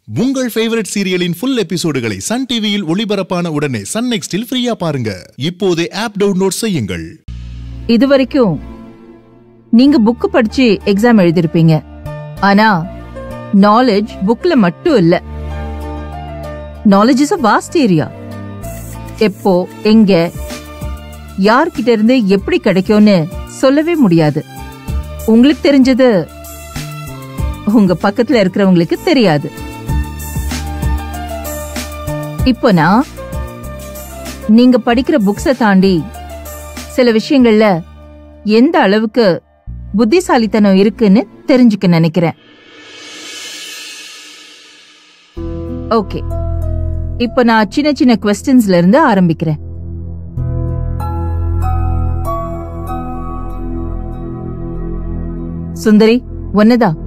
உங்கள் ஃபேவரட் சீரியலின் ஃபுல் எபிசோடுகளை சன் டிவியில் ஒளிபரப்பான உடனே சன் நெக்ஸ்டில் ஃப்ரீயா பாருங்க இப்போதே ஆப் டவுன்லோட் செய்யுங்கள் இது வரைக்கும் நீங்க புக் படிச்சு எக்ஸாம் எழுதிருப்பீங்க ஆனா நாலேஜ் புக்ல மட்டும் இல்ல knowledge is a vast area எப்போ எங்க யார்கிட்ட இருந்து எப்படி கிடைக்கும்னு சொல்லவே முடியாது உங்களுக்கு தெரிஞ்சது உங்க பக்கத்துல இருக்கிறவங்களுக்கு தெரியாது இப்போ நான் நீங்க படிக்கிற புக்ஸ தாண்டி சில விஷயங்கள்ல எந்த அளவுக்கு புத்திசாலித்தனம் இருக்குன்னு தெரிஞ்சுக்க நினைக்கிறேன் ஓகே இப்போ நான் சின்ன சின்ன கொஸ்டின்ஸ்ல இருந்து ஆரம்பிக்கிறேன் சுந்தரி ஒன்னதா